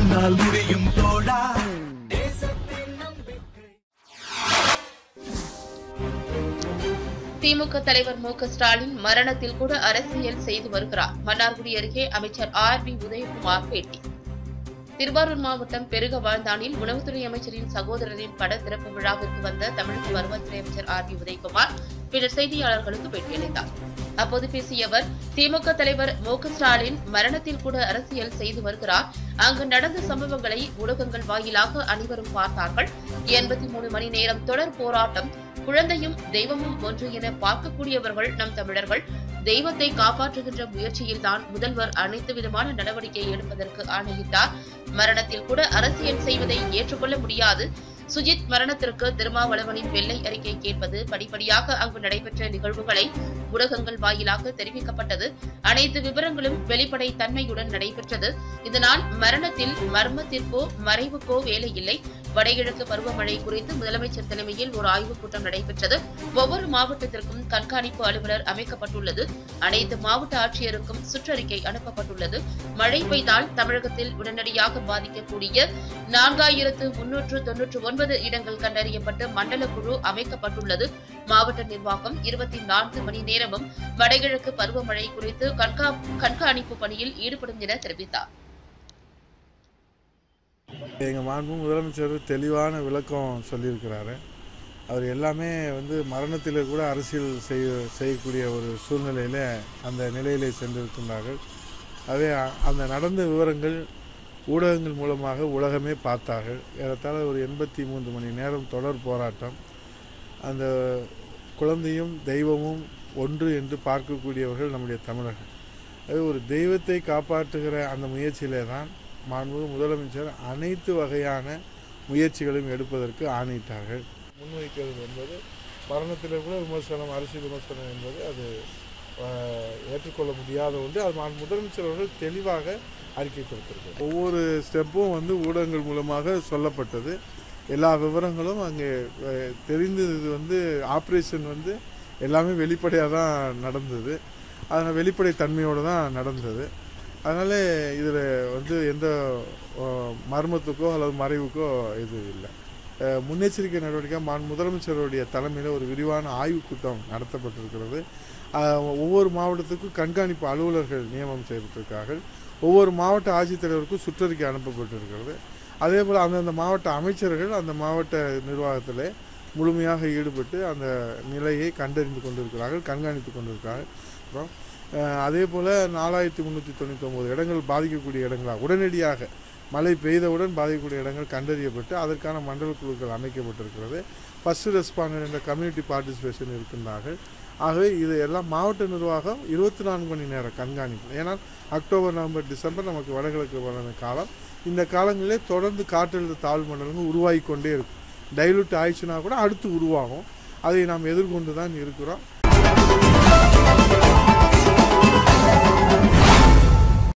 உன்னால் முடியும் தோழா திமுக தலைவர் மு க ஸ்டாலின் மரணத்தில் கூட அரசியல் செய்து வருகிறார் மன்னார்குடி அருகே அமைச்சர் ஆர் பி உதயகுமார் பேட்டி திருவாரூர் மாவட்டம் பெருக வாழ்ந்தானில் உணவுத்துறை அமைச்சரின் சகோதரரின் பட திறப்பு விழாவிற்கு வந்த தமிழக வருவாய்த்துறை அமைச்சர் ஆர் பி உதயகுமார் பின்னர் செய்தியாளர்களுக்கு பேட்டியளித்தார் அப்போது பேசிய அவர் திமுக தலைவர் மு க ஸ்டாலின் மரணத்தில் கூட அரசியல் செய்து வருகிறார் அங்கு நடந்த சம்பவங்களை ஊடகங்கள் வாயிலாக அனைவரும் பார்த்தார்கள் எண்பத்தி மூணு மணி நேரம் தொடர் போராட்டம் குழந்தையும் தெய்வமும் ஒன்று என பார்க்கக்கூடியவர்கள் நம் தமிழர்கள் தெய்வத்தை காப்பாற்றுகின்ற முயற்சியில்தான் முதல்வர் அனைத்து விதமான நடவடிக்கை எடுப்பதற்கு ஆணையிட்டார் மரணத்தில் கூட அரசியல் செய்வதை ஏற்றுக்கொள்ள முடியாது சுஜித் மரணத்திற்கு திருமாவளவனின் வெள்ளை அறிக்கை கேட்பது படிப்படியாக அங்கு நடைபெற்ற நிகழ்வுகளை ஊடகங்கள் வாயிலாக தெரிவிக்கப்பட்டது அனைத்து விவரங்களும் வெளிப்படை தன்மையுடன் நடைபெற்றது இதனால் மரணத்தில் மர்மத்திற்கோ மறைவுக்கோ வேலை இல்லை வடகிழக்கு பருவமழை குறித்து முதலமைச்சர் தலைமையில் ஒரு ஆய்வுக் கூட்டம் நடைபெற்றது ஒவ்வொரு மாவட்டத்திற்கும் கண்காணிப்பு அலுவலர் அமைக்கப்பட்டுள்ளது அனைத்து மாவட்ட ஆட்சியருக்கும் சுற்றறிக்கை அனுப்பப்பட்டுள்ளது மழை பெய்தால் தமிழகத்தில் உடனடியாக பாதிக்கக்கூடிய நான்காயிரத்து முன்னூற்று தொன்னூற்று ஒன்பது இடங்கள் கண்டறியப்பட்டு மண்டல குழு அமைக்கப்பட்டுள்ளது மாவட்ட நிர்வாகம் இருபத்தி நான்கு மணி நேரமும் வடகிழக்கு பருவமழை குறித்து கண்கா- கண்காணிப்பு பணியில் ஈடுபடும் என தெரிவித்தார் எங்கள் மாண்பு முதலமைச்சர் தெளிவான விளக்கம் சொல்லியிருக்கிறாரு அவர் எல்லாமே வந்து மரணத்தில் கூட அரசியல் செய்ய செய்யக்கூடிய ஒரு சூழ்நிலையில் அந்த நிலையிலே சென்றிருக்கின்றார்கள் அதே அ- அந்த நடந்த விவரங்கள் ஊடகங்கள் மூலமாக உலகமே பார்த்தார்கள் ஏறத்தாழ ஒரு எண்பத்தி மூன்று மணி நேரம் தொடர் போராட்டம் அந்த குழந்தையும் தெய்வமும் ஒன்று என்று பார்க்கக்கூடியவர்கள் நம்முடைய தமிழர்கள் அது ஒரு தெய்வத்தை காப்பாற்றுகிற அந்த முயற்சியிலே தான் மாண்புமிகு முதலமைச்சர் அனைத்து வகையான முயற்சிகளையும் எடுப்பதற்கு ஆணையிட்டார்கள் முன்வைக்கிறது என்பது மரணத்தில் கூட விமர்சனம் அரசியல் விமர்சனம் என்பது அது ஆஹ், ஏற்றுக்கொள்ள முடியாத ஒன்று அது மாண்பு முதலமைச்சர் அவர்கள் தெளிவாக அறிக்கை கொடுத்திருக்கிறார் ஒவ்வொரு ஸ்டெப்பும் வந்து ஊடகங்கள் மூலமாக சொல்லப்பட்டது எல்லா விவரங்களும் அங்கே அஹ், தெரிந்தது வந்து ஆப்ரேஷன் வந்து எல்லாமே வெளிப்படையாக தான் நடந்தது அதனால் வெளிப்படை தன்மையோடு தான் நடந்தது அதனால் இதில் வந்து எந்த அஹ், மர்மத்துக்கோ அல்லது மறைவுக்கோ இது இல்லை அஹ், முன்னெச்சரிக்கை நடவடிக்கை மான் முதலமைச்சருடைய தலைமையில் ஒரு விரிவான ஆய்வுக் கூட்டம் நடத்தப்பட்டிருக்கிறது அஹ், ஒவ்வொரு மாவட்டத்துக்கும் கண்காணிப்பு அலுவலர்கள் நியமனம் செய்யப்பட்டிருக்கார்கள் ஒவ்வொரு மாவட்ட ஆட்சித்தலைவருக்கும் சுற்றறிக்கை அனுப்பப்பட்டிருக்கிறது அதே போல் அந்தந்த மாவட்ட அமைச்சர்கள் அந்த மாவட்ட நிர்வாகத்தில் முழுமையாக ஈடுபட்டு அந்த நிலையை கண்டறிந்து கொண்டிருக்கிறார்கள் கண்காணித்து கொண்டிருக்கிறார்கள் அப்புறம் அஹ், அதே போல் நாலாயிரத்தி முந்நூற்றி தொண்ணூற்றி இடங்கள் பாதிக்கக்கூடிய இடங்களாக உடனடியாக மழை பெய்தவுடன் பாதிக்கக்கூடிய இடங்கள் கண்டறியப்பட்டு அதற்கான மண்டல குழுக்கள் அமைக்கப்பட்டிருக்கிறது ஃபஸ்ட்டு ரெஸ்பாண்டர் என்ற கம்யூனிட்டி பார்ட்டிசிபேஷன் இருக்கின்றார்கள் ஆகவே இது எல்லாம் மாவட்ட நிர்வாகம் இருபத்தி நான்கு மணி நேர கண்காணிப்பு ஏன்னா அக்டோபர் நவம்பர் டிசம்பர் நமக்கு வடகிழக்கு வளர்ந்த காலம் இந்த காலங்களிலே தொடர்ந்து காற்றழுத்த தாழ்வு மண்டலங்கள் உருவாகி கொண்டே இருக்கும் டைலூட் ஆயிடுச்சுன்னா கூட அடுத்து உருவாகும் அதை நாம் எதிர்கொண்டு தான் இருக்கிறோம்